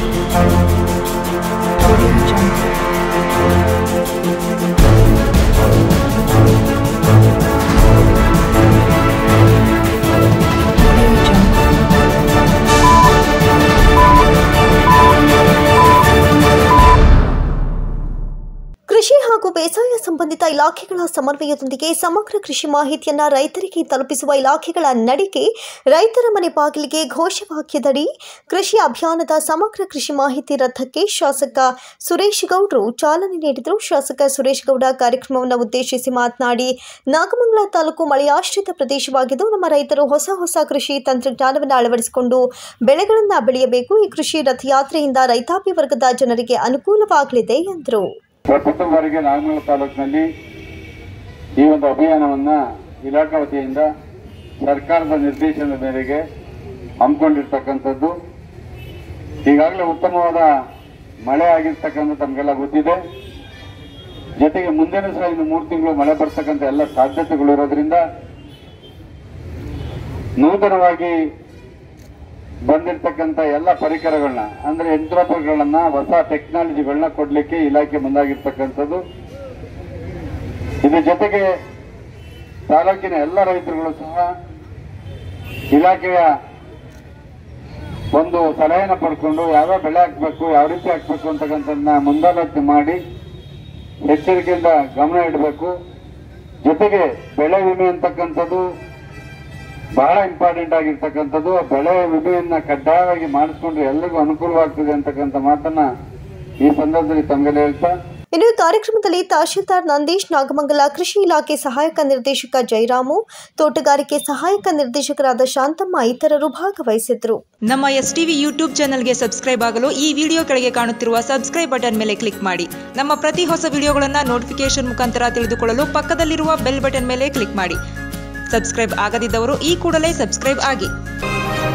Audio Jungle. Audio Jungle. ಕೃಷಿ ಹಾಗೂ ಬೇಸಾಯ ಸಂಬಂಧಿತ ಇಲಾಖೆಗಳ ಸಮನ್ವಯದೊಂದಿಗೆ ಸಮಗ್ರ ಕೃಷಿ ಮಾಹಿತಿಯನ್ನ ರೈತರಿಗೆ ತಲುಪಿಸುವ ಇಲಾಖೆಗಳ ನಡಿಗೆ ರೈತರ ಮನೆ ಬಾಗಿಲಿಗೆ ಘೋಷವಾಕ್ಯದಡಿ ಕೃಷಿ ಅಭಿಯಾನದ ಸಮಗ್ರ ಕೃಷಿ ಮಾಹಿತಿ ರಥಕ್ಕೆ ಶಾಸಕ ಸುರೇಶ್ ಗೌಡ್ರು ಚಾಲನೆ ನೀಡಿದರು ಶಾಸಕ ಸುರೇಶ್ ಗೌಡ ಕಾರ್ಯಕ್ರಮವನ್ನು ಉದ್ದೇಶಿಸಿ ಮಾತನಾಡಿ ನಾಗಮಂಗಲ ತಾಲೂಕು ಮಳೆಯಾಶ್ರಿತ ಪ್ರದೇಶವಾಗಿದ್ದು ನಮ್ಮ ರೈತರು ಹೊಸ ಹೊಸ ಕೃಷಿ ತಂತ್ರಜ್ಞಾನವನ್ನು ಅಳವಡಿಸಿಕೊಂಡು ಬೆಳೆಗಳನ್ನು ಬೆಳೆಯಬೇಕು ಈ ಕೃಷಿ ರಥಯಾತ್ರೆಯಿಂದ ರೈತಾಪಿ ವರ್ಗದ ಜನರಿಗೆ ಅನುಕೂಲವಾಗಲಿದೆ ಎಂದರು ಪ್ರಥಮ ಬಾರಿಗೆ ನಾಗಮಂಗಲ ತಾಲೂಕಿನಲ್ಲಿ ಈ ಒಂದು ಅಭಿಯಾನವನ್ನ ಇಲಾಖಾ ವತಿಯಿಂದ ಸರ್ಕಾರದ ನಿರ್ದೇಶನದ ಮೇರೆಗೆ ಹಮ್ಮಿಕೊಂಡಿರ್ತಕ್ಕಂಥದ್ದು ಈಗಾಗಲೇ ಉತ್ತಮವಾದ ಮಳೆ ಆಗಿರ್ತಕ್ಕಂಥ ತಮಗೆಲ್ಲ ಗೊತ್ತಿದೆ ಜೊತೆಗೆ ಮುಂದಿನ ಸಹ ಇನ್ನು ಮೂರು ತಿಂಗಳು ಮಳೆ ಬರ್ತಕ್ಕಂಥ ಎಲ್ಲ ಸಾಧ್ಯತೆಗಳು ಇರೋದ್ರಿಂದ ನೂತನವಾಗಿ ಬಂದಿರತಕ್ಕಂತ ಎಲ್ಲ ಪರಿಕರಗಳನ್ನ ಅಂದ್ರೆ ಯಂತ್ರೋಪಕರಣಗಳನ್ನ ಹೊಸ ಟೆಕ್ನಾಲಜಿಗಳನ್ನ ಕೊಡ್ಲಿಕ್ಕೆ ಇಲಾಖೆ ಮುಂದಾಗಿರ್ತಕ್ಕಂಥದ್ದು ಇದ್ರ ಜೊತೆಗೆ ತಾಲೂಕಿನ ಎಲ್ಲ ರೈತರುಗಳು ಸಹ ಇಲಾಖೆಯ ಒಂದು ಸಲಹೆನ ಪಡ್ಕೊಂಡು ಯಾವ್ಯಾವ ಬೆಳೆ ಹಾಕ್ಬೇಕು ಯಾವ ರೀತಿ ಹಾಕ್ಬೇಕು ಅಂತಕ್ಕಂಥದ್ದನ್ನ ಮುಂದಾಲೋಚನೆ ಮಾಡಿ ಎಚ್ಚರಿಕೆಯಿಂದ ಗಮನ ಇಡಬೇಕು ಜೊತೆಗೆ ಬೆಳೆ ವಿಮೆ ಅಂತಕ್ಕಂಥದ್ದು ಬಹಳ ಇಂಪಾರ್ಟೆಂಟ್ ಆಗಿರ್ತಕ್ಕಂಥದ್ದು ಬೆಳೆ ವಿಮೆಯನ್ನ ಕಡ್ಡಾಯವಾಗಿ ಮಾಡಿಸ್ಕೊಂಡ್ರೆ ಎಲ್ಲರಿಗೂ ಅನುಕೂಲವಾಗ್ತದೆ ಅಂತಕ್ಕಂಥ ಮಾತನ್ನ ಈ ಸಂದರ್ಭದಲ್ಲಿ ತಮಗೆಲ್ಲ ಹೇಳ್ತಾ ಇನ್ನು ಈ ಕಾರ್ಯಕ್ರಮದಲ್ಲಿ ತಹಶೀಲ್ದಾರ್ ನಂದೀಶ್ ನಾಗಮಂಗಲ ಕೃಷಿ ಇಲಾಖೆ ಸಹಾಯಕ ನಿರ್ದೇಶಕ ಜಯರಾಮು ತೋಟಗಾರಿಕೆ ಸಹಾಯಕ ನಿರ್ದೇಶಕರಾದ ಶಾಂತಮ್ಮ ಇತರರು ಭಾಗವಹಿಸಿದ್ರು ನಮ್ಮ ಎಸ್ ಟಿವಿ ಯೂಟ್ಯೂಬ್ ಚಾನಲ್ಗೆ ಸಬ್ಸ್ಕ್ರೈಬ್ ಆಗಲು ಈ ವಿಡಿಯೋ ಕೆಳಗೆ ಕಾಣುತ್ತಿರುವ ಸಬ್ಸ್ಕ್ರೈಬ್ ಬಟನ್ ಮೇಲೆ ಕ್ಲಿಕ್ ಮಾಡಿ ನಮ್ಮ ಪ್ರತಿ ಹೊಸ ವಿಡಿಯೋಗಳನ್ನು ನೋಟಿಫಿಕೇಶನ್ ಮುಖಾಂತರ ತಿಳಿದುಕೊಳ್ಳಲು ಪಕ್ಕದಲ್ಲಿರುವ ಬೆಲ್ ಬಟನ್ ಮೇಲೆ ಕ್ಲಿಕ್ ಮಾಡಿ ಸಬ್ಸ್ಕ್ರೈಬ್ ಆಗದಿದ್ದವರು ಈ ಕೂಡಲೇ ಸಬ್ಸ್ಕ್ರೈಬ್ ಆಗಿ